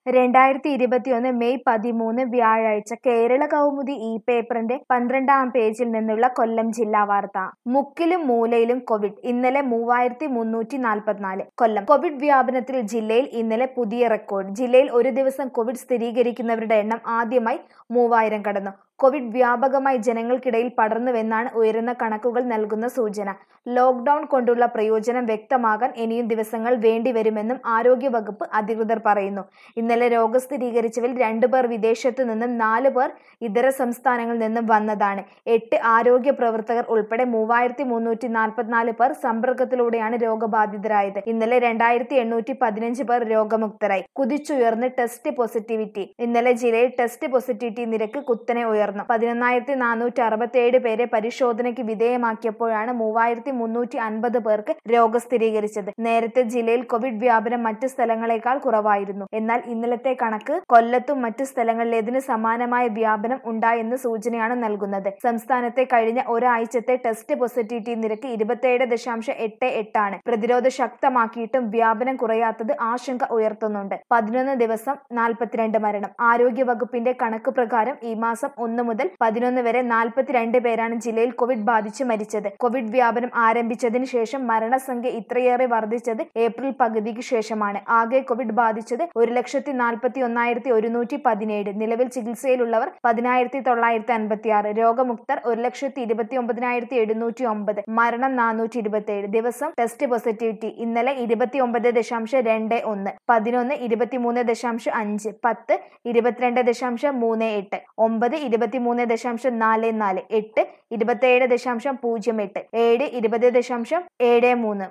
രണ്ടായിരത്തി ഇരുപത്തിയൊന്ന് മെയ് പതിമൂന്ന് വ്യാഴാഴ്ച കേരള കൗമുദി ഈ പേപ്പറിന്റെ പന്ത്രണ്ടാം പേജിൽ നിന്നുള്ള കൊല്ലം ജില്ലാ വാർത്ത മുക്കിലും മൂലയിലും കോവിഡ് ഇന്നലെ മൂവായിരത്തി മുന്നൂറ്റി നാൽപ്പത്തിനാല് കൊല്ലം കോവിഡ് വ്യാപനത്തിൽ ജില്ലയിൽ ഇന്നലെ പുതിയ റെക്കോർഡ് ജില്ലയിൽ ഒരു ദിവസം കോവിഡ് സ്ഥിരീകരിക്കുന്നവരുടെ എണ്ണം ആദ്യമായി മൂവായിരം കടന്നു കോവിഡ് വ്യാപകമായി ജനങ്ങൾക്കിടയിൽ പടർന്നുവെന്നാണ് ഉയരുന്ന കണക്കുകൾ നൽകുന്ന സൂചന ലോക്ഡൌൺ കൊണ്ടുള്ള പ്രയോജനം വ്യക്തമാകാൻ ഇനിയും ദിവസങ്ങൾ വേണ്ടിവരുമെന്നും ആരോഗ്യവകുപ്പ് അധികൃതർ പറയുന്നു ഇന്നലെ രോഗം സ്ഥിരീകരിച്ചവരിൽ രണ്ടു പേർ വിദേശത്തു നിന്നും നാല് പേർ ഇതര സംസ്ഥാനങ്ങളിൽ നിന്നും വന്നതാണ് എട്ട് ആരോഗ്യ പ്രവർത്തകർ ഉൾപ്പെടെ മൂവായിരത്തി മുന്നൂറ്റി നാൽപ്പത്തിനാല് പേർ സമ്പർക്കത്തിലൂടെയാണ് രോഗബാധിതരായത് ഇന്നലെ രണ്ടായിരത്തി എണ്ണൂറ്റി പതിനഞ്ച് പേർ രോഗമുക്തരായി കുതിച്ചുയർന്ന് ടെസ്റ്റ് പോസിറ്റിവിറ്റി ഇന്നലെ ജില്ലയിൽ ടെസ്റ്റ് പോസിറ്റിവിറ്റി നിരക്ക് കുത്തനെ ഉയർന്നു പതിനൊന്നായിരത്തി നാനൂറ്റി അറുപത്തിയേഴ് പേരെ പരിശോധനയ്ക്ക് വിധേയമാക്കിയപ്പോഴാണ് മൂവായിരത്തി മുന്നൂറ്റി അൻപത് പേർക്ക് രോഗം സ്ഥിരീകരിച്ചത് നേരത്തെ ജില്ലയിൽ കോവിഡ് വ്യാപനം മറ്റ് സ്ഥലങ്ങളെക്കാൾ കുറവായിരുന്നു എന്നാൽ ഇന്നലത്തെ കണക്ക് കൊല്ലത്തും മറ്റ് സ്ഥലങ്ങളിലേതിന് സമാനമായ വ്യാപനം ഉണ്ടായെന്ന് സൂചനയാണ് നൽകുന്നത് സംസ്ഥാനത്തെ കഴിഞ്ഞ ഒരാഴ്ചത്തെ ടെസ്റ്റ് പോസിറ്റിവിറ്റി നിരക്ക് ഇരുപത്തിയേഴ് ദശാംശം എട്ട് എട്ടാണ് പ്രതിരോധം ശക്തമാക്കിയിട്ടും വ്യാപനം കുറയാത്തത് ആശങ്ക ഉയർത്തുന്നുണ്ട് പതിനൊന്ന് ദിവസം നാൽപ്പത്തിരണ്ട് മരണം ആരോഗ്യ വകുപ്പിന്റെ കണക്ക് പ്രകാരം ഈ മാസം ഒന്ന് മുതൽ പതിനൊന്ന് വരെ നാൽപ്പത്തിരണ്ട് പേരാണ് ജില്ലയിൽ കോവിഡ് ബാധിച്ച് മരിച്ചത് കോവിഡ് വ്യാപനം ആരംഭിച്ചതിന് ശേഷം മരണസംഖ്യ ഇത്രയേറെ വർദ്ധിച്ചത് ഏപ്രിൽ പകുതിക്ക് ശേഷമാണ് ആകെ കോവിഡ് ബാധിച്ചത് ഒരു ലക്ഷത്തി നാൽപ്പത്തി ഒന്നായിരത്തി ഒരുന്നൂറ്റി പതിനേഴ് നിലവിൽ ചികിത്സയിലുള്ളവർ പതിനായിരത്തി തൊള്ളായിരത്തി അൻപത്തി ആറ് രോഗമുക്തർ ഒരു ലക്ഷത്തി ഇരുപത്തി ഒമ്പതിനായിരത്തി എഴുന്നൂറ്റി ഒമ്പത് മരണം നാനൂറ്റി ഇരുപത്തി ഏഴ് ദിവസം ടെസ്റ്റ് പോസിറ്റിവിറ്റി ഇന്നലെ ഇരുപത്തി ഒമ്പത് ദശാംശം രണ്ട് ഒന്ന് പതിനൊന്ന് ഇരുപത്തിമൂന്ന് ദശാംശം അഞ്ച് പത്ത് ഇരുപത്തിരണ്ട് ദശാംശം മൂന്ന് എട്ട് ഒമ്പത് ഇരുപത്തിമൂന്ന് ദശാംശം നാല് നാല് എട്ട് ഇരുപത്തിയേഴ് ദശാംശം പൂജ്യം എട്ട് ഏഴ് ഇരുപത് ദശാംശം ഏഴ് മൂന്ന്